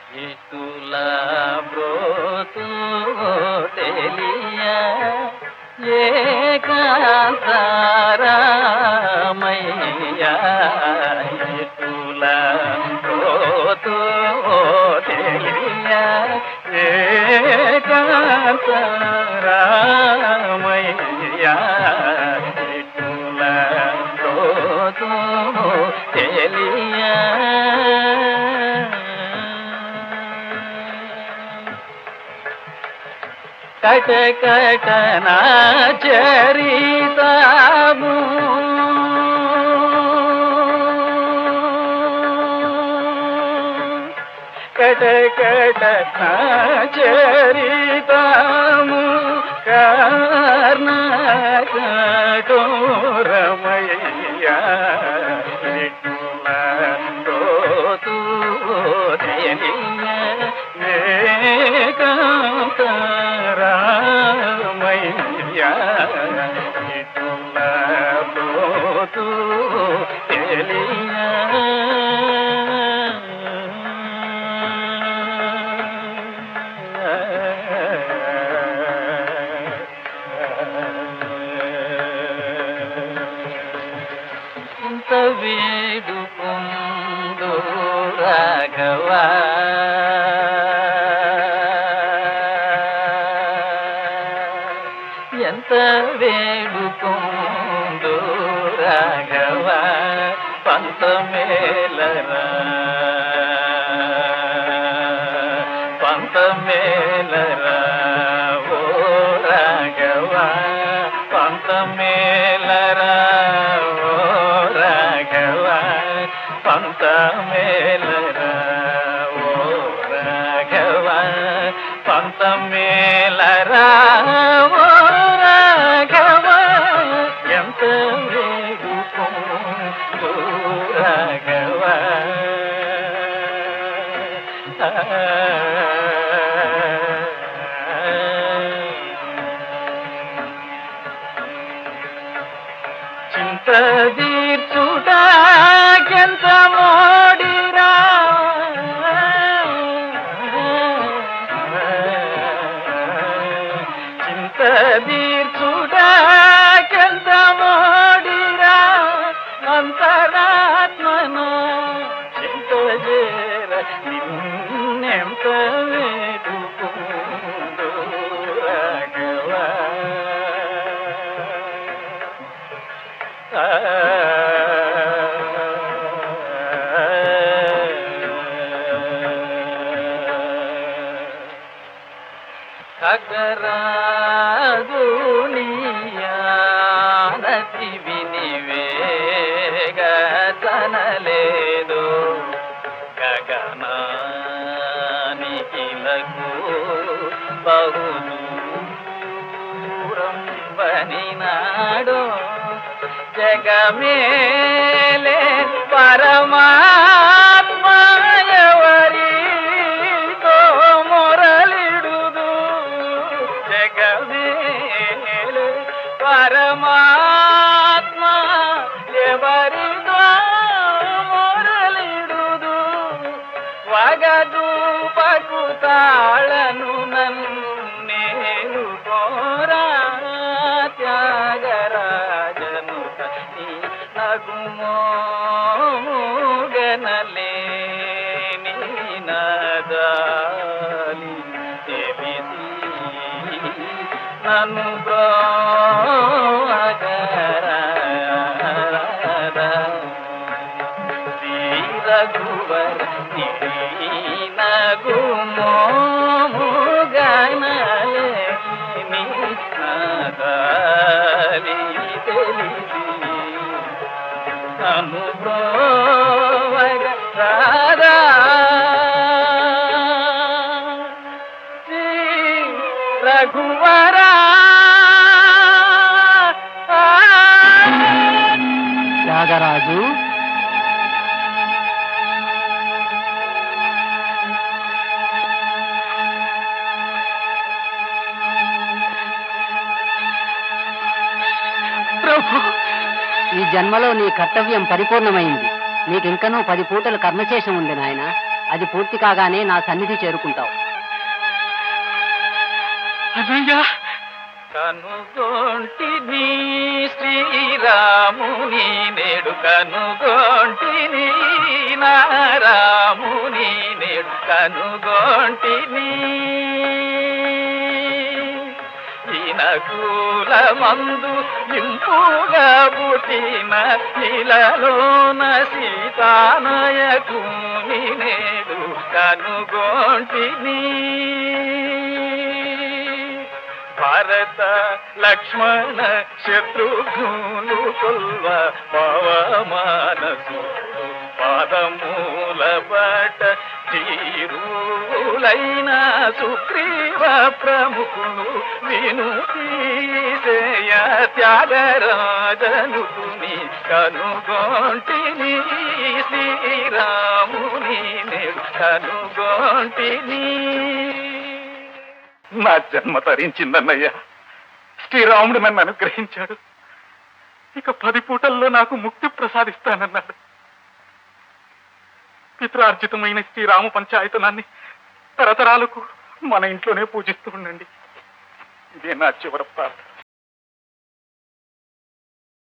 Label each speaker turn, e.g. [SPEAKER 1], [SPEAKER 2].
[SPEAKER 1] ఇటుల బ్రోతు తెలియ ఏకాంతరామయ్య ఇటుల బ్రోతు తెలియ ఏకాంతరామయ్య ఇటుల బ్రోతు తెలియ కట కట నా చరితము కట కట నా చరితము కర్ణ కఠోరమయ్య తోతు ఏకాంతరామయ్య ఇటుల పోతూ ఇంత వేడుకుందో రాఘవా ఎంత వేడుకుందో రాఘవా పంతమేలరా పంతమేలరా ఓ రాఘవా పంతమేలరా ఓ రాఘవా పంతమేలరా ఓ రాఘవా పంతమేలరా ఓ రాఘవా ఎంత వేడుకో రాఘవా చింత తీర్చుటా ఎంత మోడిరా చింత తీర్చుటా ఎంత మోడిరా అంతరాత్మన చింత చేర నిన్నెంత వేడుకుందో రాఘవా ఖగరాదునియానతి వినివేగతనలేదు గగనానికిలకు బహుదూరం బనినాడు జగమేలే పరమాత్మయవరితో మొరలిడుదు జగమేలే పరమాత్మ ఎవరితో మొరలిడుదు వగదు పకుతాళను నన్నేలు కోరా త్యాగరాజను నీ నగుమోగనలేని నదాలి తెలిసి నన్ను బ్రోగరా శ్రీ రఘువర నగుమోగనలేని నదాలి తెలిసి అనుభవగ రాధా శ్రీ రఘువరా
[SPEAKER 2] త్యాగరాజు
[SPEAKER 1] ప్రభు
[SPEAKER 2] ఈ జన్మలో నీ కర్తవ్యం పరిపూర్ణమైంది నీకింకనూ పది పూటలు కర్మశేషం ఉంది నాయన అది పూర్తి కాగానే నా సన్నిధి చేరుకుంటావు
[SPEAKER 1] అన్నయ్య కనుగొంటిని శ్రీరాముని నేడు కనుగొంటిని నారాముని నేడు కనుగొంటిని ఈనకూల మందు ఇంపుగా పుట్టిన ఇలలోన సీతానయకుని నేడు కనుగొంటిని భారత లక్ష్మణ శత్రుఘ్నులు కొల్వ పవమానసు పాదమూల పట తీరులైన సుగ్రీవ ప్రముఖులు విను తీసేయ త్యాగరాజనుకుని కనుగొంటిని శ్రీరాముని నేడు కనుగొంటిని
[SPEAKER 3] నా జన్మ తరించిందన్నయ్య శ్రీరాముడు నన్ను అనుగ్రహించాడు ఇక పది పూటల్లో నాకు ముక్తి ప్రసాదిస్తానన్నాడు పిత్రార్జితమైన శ్రీరామ పంచాయతనాన్ని తరతరాలకు మన ఇంట్లోనే పూజిస్తూ ఉండండి ఇదే నా చివరి ప్రార్థన